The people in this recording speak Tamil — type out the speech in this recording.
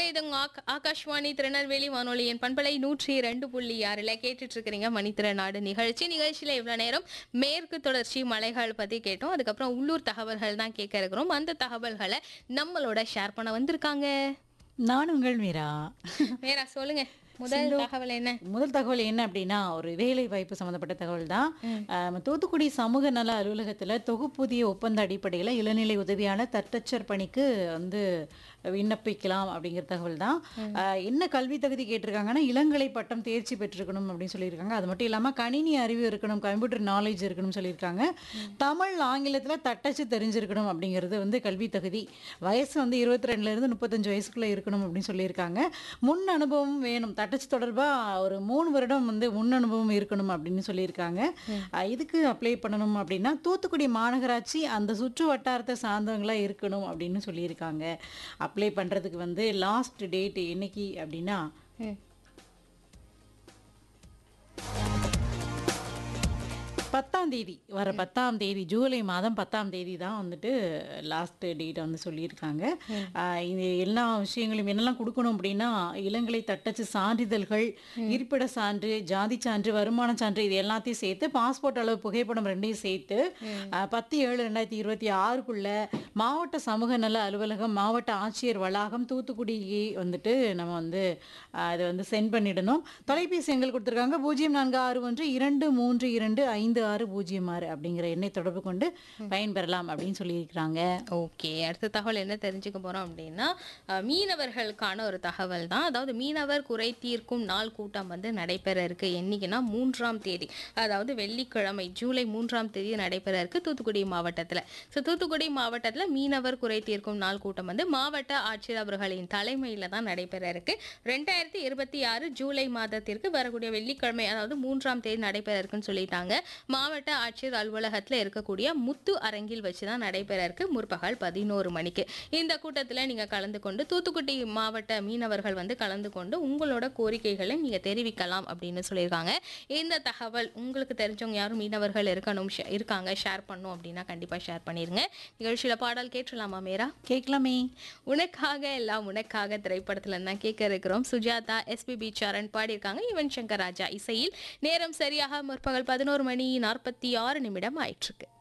இது உங்க ஆக்- ஆகாஷ்வாணி திருநெல்வேலி வானொலியின் பண்பலை நூற்றி ரெண்டு புள்ளி ஆறுல கேட்டுட்டு இருக்கிறீங்க மணித்திறனாடு நிகழ்ச்சி நிகழ்ச்சியில இவ்வளவு நேரம் மேற்கு தொடர்ச்சி மலைகள் பத்தி கேட்டோம் அதுக்கப்புறம் உள்ளூர் தகவல்கள் தான் கேட்க இருக்கிறோம் அந்த தகவல்களை நம்மளோட ஷேர் பண்ண வந்திருக்காங்க நான் உங்கள் மீரா வேற சொல்லுங்க முதல் தகவல் என்ன முதல் தகவல் என்ன அப்படின்னா ஒரு வேலை வாய்ப்பு சம்மந்தப்பட்ட தகவல் தான் ஆம், தூத்துக்குடி சமூக நல அலுவலகத்தில் தொகுப்பூதிய ஒப்பந்த அடிப்படையில் இளநிலை உதவியான தட்டச்சர் பணிக்கு வந்து விண்ணப்பிக்கலாம் அப்படிங்கிற தகவல் தான் ஆ, என்ன கல்வி தகுதி கேட்டிருக்காங்கன்னா இளங்கலை பட்டம் தேர்ச்சி பெற்றிருக்கணும் அப்படின்னு சொல்லியிருக்காங்க அது மட்டும் இல்லாமல் கணினி அறிவு இருக்கணும் கம்ப்யூட்டர் நாலேஜ் இருக்கணும்னு சொல்லியிருக்காங்க தமிழ் ஆங்கிலத்தில் தட்டச்சு தெரிஞ்சிருக்கணும் அப்படிங்கிறது வந்து கல்வி தகுதி வயசு வந்து இருபத்தி ரெண்டுலேருந்து முப்பத்தஞ்சு வயசுக்குள்ளே இருக்கணும் அப்படின்னு சொல்லியிருக்காங்க முன் அனுபவம் வேணும் தட்டச்சு தொடர்பாக ஒரு மூணு வருடம் வந்து முன் அனுபவம் இருக்கணும் அப்படின்னு சொல்லியிருக்காங்க அஹ் இதுக்கு அப்ளை பண்ணணும் அப்படின்னா தூத்துக்குடி மாநகராட்சி அந்த சுற்று வட்டாரத்தை சார்ந்தவங்களா இருக்கணும் அப்படின்னு சொல்லியிருக்காங்க அப்ளை பண்ணுறதுக்கு வந்து லாஸ்ட் டேட் என்னைக்கு அப்படின்னா ம். பத்தாம் தேதி வர பத்தாம் தேதி ஜூலை மாதம் பத்தாம் தேதி தான் வந்துட்டு லாஸ்ட் டேட் வந்து சொல்லியிருக்காங்க ஆஹ் இது எல்லா விஷயங்களும் என்னெல்லாம் கொடுக்கணும் அப்படின்னா இளங்கலை தட்டச்சு சான்றிதழ்கள் இருப்பிட சான்று ஜாதி சான்று வருமான சான்று இது எல்லாத்தையும் சேர்த்து பாஸ்போர்ட் அளவு புகைப்படம் ரெண்டையும் சேர்த்து ஆஹ் பத்து ஏழு ரெண்டாயிரத்தி இருபத்தி ஆறுக்குள்ள மாவட்ட சமூக நல அலுவலகம் மாவட்ட ஆட்சியர் வளாகம் தூத்துக்குடி வந்துட்டு நம்ம வந்து ஆஹ் இதை வந்து சென்ட் பண்ணிடணும் தொலைபேசி எண்கள் கொடுத்துருக்காங்க பூஜ்ஜியம் நான்கு ஆறு ஒன்று இரண்டு மூன்று இரண்டு ஐந்து ஆறு பூஜ்ஜியம் ஆறு அப்படிங்கிற எண்ணை தொடர்பு கொண்டு பயன்பெறலாம் அப்படின்னு சொல்லியிருக்கிறாங்க ஓகே அடுத்த தகவல் என்ன தெரிஞ்சுக்க போறோம் அப்படின்னா அஹ், மீனவர்களுக்கான ஒரு தகவல் தான் அதாவது மீனவர் குறை தீர்க்கும் நாள் கூட்டம் வந்து நடைபெற இருக்கு என்னைக்குன்னா மூன்றாம் தேதி அதாவது வெள்ளிக்கிழமை ஜூலை மூன்றாம் தேதி நடைபெற இருக்கு தூத்துக்குடி மாவட்டத்தில் ஸோ தூத்துக்குடி மாவட்டத்தில் மீனவர் குறை தீர்க்கும் நாள் கூட்டம் வந்து மாவட்ட ஆட்சியர் அவர்களின் தலைமையில் தான் நடைபெற இருக்கு ரெண்டாயிரத்தி இருபத்தி ஆறு ஜூலை மாதத்திற்கு வரக்கூடிய வெள்ளிக்கிழமை அதாவது மூன்றாம் தேதி நடைபெற இருக்குன்னு சொல்லிட்டாங்க மாவட்ட ஆட்சியர் அலுவலகத்தில் இருக்கக்கூடிய முத்து அரங்கில் வச்சு தான் நடைபெற இருக்கு முற்பகல் பதினோரு மணிக்கு இந்த கூட்டத்தில் நீங்கள் கலந்து கொண்டு தூத்துக்குடி மாவட்ட மீனவர்கள் வந்து கலந்து கொண்டு உங்களோட கோரிக்கைகளை நீங்கள் தெரிவிக்கலாம் அப்படின்னு சொல்லியிருக்காங்க இந்த தகவல் உங்களுக்கு தெரிஞ்சவங்க யாரும் மீனவர்கள் இருக்கணும் ஷே- இருக்காங்க ஷேர் பண்ணும் அப்படின்னா கண்டிப்பாக ஷேர் பண்ணிருங்க நிகழ்ச்சியில் பாடல் கேட்டுடலாமா மேரா கேட்கலாமே உனக்காக எல்லாம் உனக்காக திரைப்படத்துல தான் கேட்க இருக்கிறோம் சுஜாதா எஸ்பிபி சரண் பாடியிருக்காங்க யுவன் சங்கர் ராஜா இசையில் நேரம் சரியாக முற்பகல் பதினோரு மணி நாற்பத்தி ஆறு நிமிடம் ஆயிட்டிருக்கு